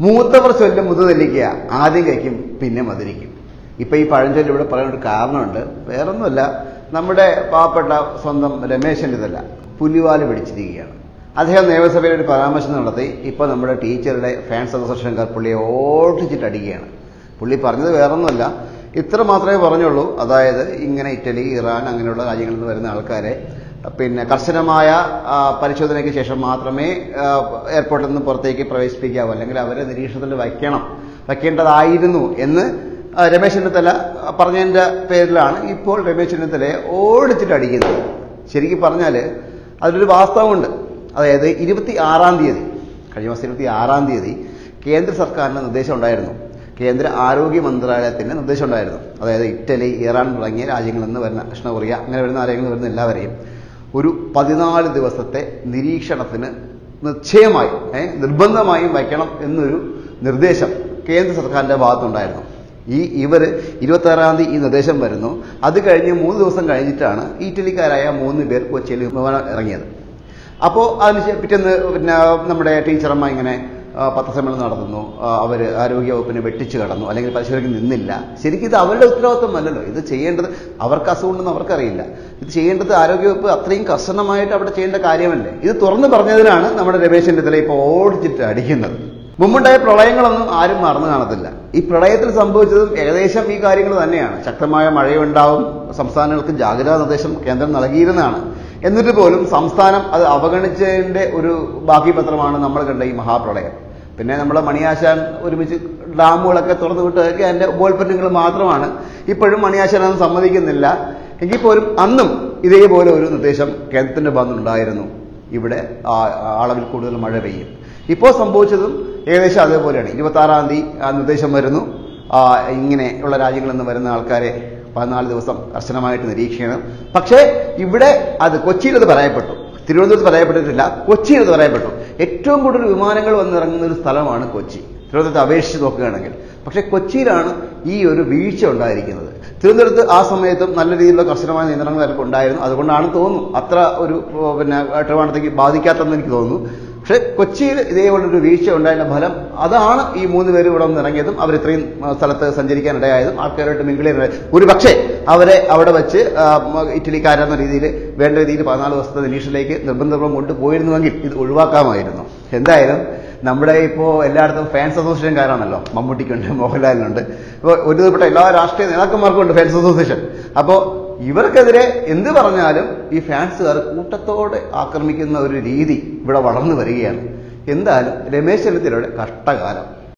മൂത്തവർ ചൊല്ലും മുതുനെല്ലിക്കുക ആദ്യം കഴിക്കും പിന്നെ മധുരിക്കും ഇപ്പൊ ഈ പഴഞ്ചൊല്ല് ഇവിടെ പറയാൻ ഒരു കാരണമുണ്ട് വേറൊന്നുമല്ല നമ്മുടെ പാവപ്പെട്ട സ്വന്തം രമേശൻ ഇതല്ല പുലിവാല് പിടിച്ചിരിക്കുകയാണ് അദ്ദേഹം നിയമസഭയിൽ ഒരു പരാമർശം നടത്തി ഇപ്പോൾ നമ്മുടെ ടീച്ചറുടെ ഫാൻസ് അസോസിയേഷൻകാർ പുള്ളിയെ ഓടിച്ചിട്ട് അടിക്കുകയാണ് പുള്ളി പറഞ്ഞത് വേറൊന്നുമല്ല ഇത്ര മാത്രമേ പറഞ്ഞുള്ളൂ അതായത് ഇങ്ങനെ ഇറ്റലി ഇറാൻ അങ്ങനെയുള്ള രാജ്യങ്ങളിൽ നിന്ന് വരുന്ന ആൾക്കാരെ പിന്നെ കർശനമായ ആ, പരിശോധനയ്ക്ക് ശേഷം മാത്രമേ ആ, എയർപോർട്ടിൽ നിന്ന് പുറത്തേക്ക് പ്രവേശിപ്പിക്കാവൂ അല്ലെങ്കിൽ അവരെ നിരീക്ഷണത്തിൽ വയ്ക്കണം വയ്ക്കേണ്ടതായിരുന്നു എന്ന് ആ, രമേശ് ചെന്നിത്തല പറഞ്ഞതിന്റെ പേരിലാണ് ഇപ്പോൾ രമേശ് ചെന്നിത്തലയെ ഓടിച്ചിട്ട് അടിക്കുന്നത് ശരിക്കും പറഞ്ഞാൽ അതിലൊരു വാസ്തവമുണ്ട് അതായത് ഇരുപത്തി ആറാം തീയതി കഴിഞ്ഞ മാസം ഇരുപത്തി ആറാം തീയതി കേന്ദ്ര സർക്കാരിന് നിർദ്ദേശം ഉണ്ടായിരുന്നു കേന്ദ്ര ആരോഗ്യ മന്ത്രാലയത്തിന്റെ നിർദ്ദേശം ഉണ്ടായിരുന്നു അതായത് ഇറ്റലി ഇറാൻ തുടങ്ങിയ രാജ്യങ്ങളിൽ നിന്ന് വരുന്ന ദക്ഷിണ കൊറിയ അങ്ങനെ വരുന്ന രാജ്യങ്ങളിൽ നിന്ന് വരുന്ന എല്ലാവരെയും ഒരു പതിനാല് ദിവസത്തെ നിരീക്ഷണത്തിന് നിശ്ചയമായും ഏ, നിർബന്ധമായും വയ്ക്കണം എന്നൊരു നിർദ്ദേശം കേന്ദ്ര സർക്കാരിന്റെ ഭാഗത്തുണ്ടായിരുന്നു ഈ ഇവർ ഇരുപത്തി ആറാം തീയതി ഈ നിർദ്ദേശം വരുന്നു അത് കഴിഞ്ഞ് മൂന്ന് ദിവസം കഴിഞ്ഞിട്ടാണ് ഇറ്റലിക്കാരായ മൂന്ന് പേർ കൊച്ചിയിൽ വിമാനം ഇറങ്ങിയത് അപ്പോൾ അതിന് ശേ- പിറ്റേന്ന് പിന്നെ നമ്മുടെ ടീച്ചറമ്മ ഇങ്ങനെ ആ, പത്രസമ്മേളനം നടത്തുന്നു അവർ ആരോഗ്യവകുപ്പിനെ വെട്ടിച്ചു കടന്നു അല്ലെങ്കിൽ പരിശോധനയ്ക്ക് നിന്നില്ല ശരിക്കും ഇത് അവരുടെ ഉത്തരവാദിത്വമല്ലല്ലോ ഇത് ചെയ്യേണ്ടത് അവർക്ക് അസുഖമുണ്ടെന്ന് അവർക്കറിയില്ല ഇത് ചെയ്യേണ്ടത് ആരോഗ്യവകുപ്പ് അത്രയും കർശനമായിട്ട് അവിടെ ചെയ്യേണ്ട കാര്യമല്ലേ ഇത് തുറന്നു പറഞ്ഞതിനാണ് നമ്മുടെ രമേശ് ചെന്നിത്തല ഇപ്പോൾ ഓടിച്ചിട്ട് അടിക്കുന്നത് മുമ്പുണ്ടായ പ്രളയങ്ങളൊന്നും ആരും മറന്നു കാണത്തില്ല ഈ പ്രളയത്തിൽ സംഭവിച്ചതും ഏകദേശം ഈ കാര്യങ്ങൾ തന്നെയാണ് ശക്തമായ മഴയുണ്ടാവും സംസ്ഥാനങ്ങൾക്ക് ജാഗ്രതാ നിർദ്ദേശം കേന്ദ്രം നൽകിയിരുന്നതാണ് എന്നിട്ട് പോലും സംസ്ഥാനം അത് അവഗണിച്ചതിന്റെ ഒരു ബാക്കി പത്രമാണ് നമ്മൾ കണ്ട ഈ മഹാപ്രളയം പിന്നെ നമ്മളെ മണിയാശാൻ ഒരുമിച്ച് ഡാമുകളൊക്കെ തുറന്നു വിട്ടതൊക്കെ അതിന്റെ ഉപോൽപ്പന്നങ്ങൾ മാത്രമാണ് ഇപ്പോഴും മണിയാശാൻ അതൊന്നും സമ്മതിക്കുന്നില്ല എങ്കിൽ പോലും അന്നും ഇതേപോലെ ഒരു നിർദ്ദേശം കേന്ദ്രത്തിന്റെ ഭാഗത്തുനിന്നുണ്ടായിരുന്നു ഇവിടെ ആ- ആ അളവിൽ കൂടുതൽ മഴ പെയ്യും ഇപ്പോൾ സംഭവിച്ചതും ഏകദേശം അതേപോലെയാണ് ഇരുപത്തി ആറാം തീയതി ആ നിർദ്ദേശം വരുന്നു ആ, ഇങ്ങനെയുള്ള രാജ്യങ്ങളിൽ നിന്ന് വരുന്ന ആൾക്കാരെ പതിനാല് ദിവസം കർശനമായിട്ട് നിരീക്ഷിക്കണം പക്ഷേ ഇവിടെ അത് കൊച്ചിയിൽ അത് പറയപ്പെട്ടു തിരുവനന്തപുരത്ത് പറയപ്പെട്ടിട്ടില്ല കൊച്ചിയിൽ അത് പറയപ്പെട്ടു ഏറ്റവും കൂടുതൽ വിമാനങ്ങൾ വന്നിറങ്ങുന്ന ഒരു സ്ഥലമാണ് കൊച്ചി തിരുവനന്തപുരത്ത് അപേക്ഷിച്ച് നോക്കുകയാണെങ്കിൽ പക്ഷേ കൊച്ചിയിലാണ് ഈ ഒരു വീഴ്ച ഉണ്ടായിരിക്കുന്നത് തിരുവനന്തപുരത്ത് ആ സമയത്തും നല്ല രീതിയിലുള്ള കർശനമായ നിയന്ത്രണങ്ങൾ അവർക്ക് ഉണ്ടായിരുന്നു അതുകൊണ്ടാണ് തോന്നുന്നു അത്ര ഒരു ഓ, പിന്നെ ട്രിവാണ്ടത്തേക്ക് ബാധിക്കാത്തെന്ന് എനിക്ക് തോന്നുന്നു പക്ഷെ കൊച്ചിയിൽ ഇതേപോലൊരു വീഴ്ച ഉണ്ടായതിന്റെ ഫലം അതാണ് ഈ മൂന്ന് പേര് ഇവിടെ വന്ന് ഇറങ്ങിയതും അവർ ഇത്രയും ആ, സ്ഥലത്ത് സഞ്ചരിക്കാൻ ഇടയായതും ആൾക്കാരായിട്ട് മിങ്കിൾ ഒരു പക്ഷേ അവരെ അവിടെ വെച്ച് ആ, മ- ഇറ്റലിക്കാരെന്ന രീതിയിൽ വേണ്ട രീതിയിൽ പതിനാല് ദിവസത്തെ നിരീക്ഷണത്തിലേക്ക് നിർബന്ധപൂർവ്വം കൊണ്ടുപോയിരുന്നുവെങ്കിൽ ഇത് ഒഴിവാക്കാമായിരുന്നു എന്തായാലും നമ്മുടെ ഇപ്പോൾ എല്ലായിടത്തും ഫാൻസ് അസോസിയേഷൻകാരാണല്ലോ മമ്മൂട്ടിക്കുണ്ട് മോഹൻലാലിനുണ്ട് ഇപ്പോൾ ഒരുവിധപ്പെട്ട എല്ലാ രാഷ്ട്രീയ നേതാക്കന്മാർക്കും ഉണ്ട് ഫാൻസ് അസോസിയേഷൻ അപ്പോൾ ഇവർക്കെതിരെ എന്ത് പറഞ്ഞാലും ഈ ഫാൻസുകാർ കൂട്ടത്തോടെ ആക്രമിക്കുന്ന ഒരു രീതി ഇവിടെ വളർന്നു വരികയാണ് എന്തായാലും രമേശ് ചെന്നിത്തലയുടെ കഷ്ടകാലം